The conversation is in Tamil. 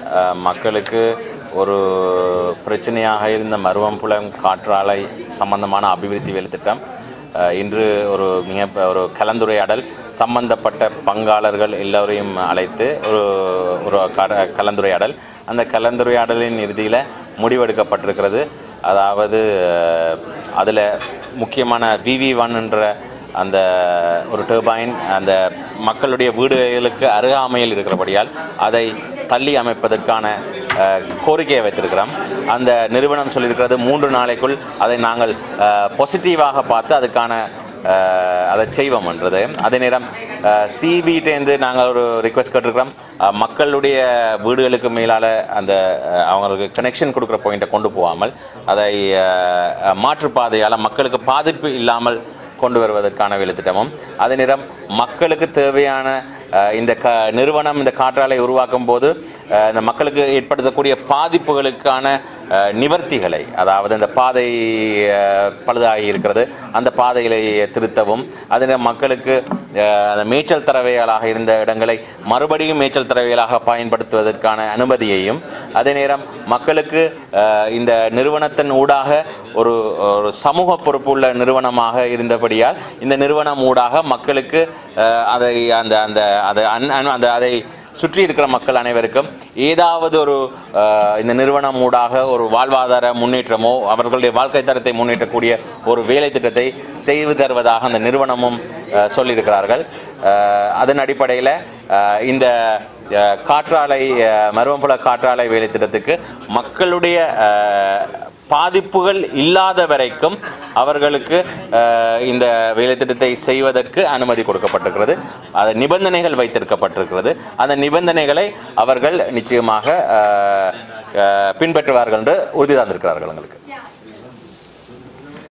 அஹ், மக்களுக்கு ஒரு பிரச்சனையாக இருந்த மருவம்புலம் காற்றாலை சம்பந்தமான அபிவிருத்தி வேலை திட்டம் அஹ், இன்று ஒரு மிக ப- ஒரு கலந்துரையாடல் சம்பந்தப்பட்ட பங்காளர்கள் எல்லோரையும் அழைத்து ஒரு ஒரு க- கலந்துரையாடல் அந்த கலந்துரையாடலின் இறுதியில் முடிவெடுக்கப்பட்டிருக்கிறது அதாவது அதில் முக்கியமான விவி ஒன்ன்ற அந்த ஒரு டர்பைன் அந்த மக்களுடைய வீடுகளுக்கு அருகாமையில் இருக்கிறபடியால் அதை தள்ளி அமைப்பதற்கான அஹ், கோரிக்கையை வைத்திருக்கிறோம் அந்த நிறுவனம் சொல்லியிருக்கிறது மூன்று நாளைக்குள் அதை நாங்கள் பாசிட்டிவாக பார்த்து அதுக்கான அஹ், அதை செய்வோம்ன்றது அதே நேரம் சிபிட்டேருந்து நாங்கள் ஒரு ரிக்வெஸ்ட் கேட்டிருக்கிறோம் அஹ், மக்களுடைய வீடுகளுக்கு மேலால் அந்த அஹ், அவங்களுக்கு கனெக்ஷன் கொடுக்குற பாயிண்ட்டை கொண்டு போகாமல் அதை அஹ், அஹ், மாற்றுப்பாதையால் மக்களுக்கு பாதிப்பு இல்லாமல் கொண்டு வருவதற்கான வேலைத்திட்டமும் அதே நேரம் மக்களுக்கு தேவையான அஹ், இந்த க நிறுவனம் இந்த காற்றாலை உருவாக்கும் போது அஹ், இந்த மக்களுக்கு ஏற்படுத்தக்கூடிய பாதிப்புகளுக்கான அஹ், நிவர்த்திகளை அதாவது இந்த பாதை அஹ், பழுதாகி இருக்கிறது அந்த பாதைகளை திருத்தவும் அதே நேரம் மக்களுக்கு அஹ், அந்த மேய்ச்சல் தரவைகளாக இருந்த இடங்களை மறுபடியும் மேய்ச்சல் தரவைகளாக பயன்படுத்துவதற்கான அனுமதியையும் அதே நேரம் மக்களுக்கு அஹ், இந்த நிறுவனத்தின் ஊடாக ஒரு ஒரு சமூக பொறுப்புள்ள நிறுவனமாக இருந்தபடியால் இந்த நிறுவனம் ஊடாக மக்களுக்கு அஹ், அதை அந்த அந்த அதை அன் அன்- அந்த அதை சுற்றி இருக்கிற மக்கள் அனைவருக்கும் ஏதாவது ஒரு அஹ், இந்த நிறுவனம் ஊடாக ஒரு வாழ்வாதார முன்னேற்றமோ அவர்களுடைய வாழ்க்கை தரத்தை முன்னேற்றக்கூடிய ஒரு வேலை திட்டத்தை செய்து தருவதாக அந்த நிறுவனமும் அஹ், சொல்லியிருக்கிறார்கள் அஹ், அதன் அடிப்படையில் அஹ், இந்த அஹ், காற்றாலை அஹ், மருவம்புல காற்றாலை வேலை திட்டத்துக்கு மக்களுடைய அஹ், பாதிப்புகள் இல்லாத வரைக்கும் அவர்களுக்கு அஹ், இந்த வேலைத்திட்டத்தை செய்வதற்கு அனுமதி கொடுக்கப்பட்டிருக்கிறது அது நிபந்தனைகள் வைத்திருக்கப்பட்டிருக்கிறது அந்த நிபந்தனைகளை அவர்கள் நிச்சயமாக அஹ், அஹ், பின்பற்றுவார்கள் என்று உறுதி தந்திருக்கிறார்கள் எங்களுக்கு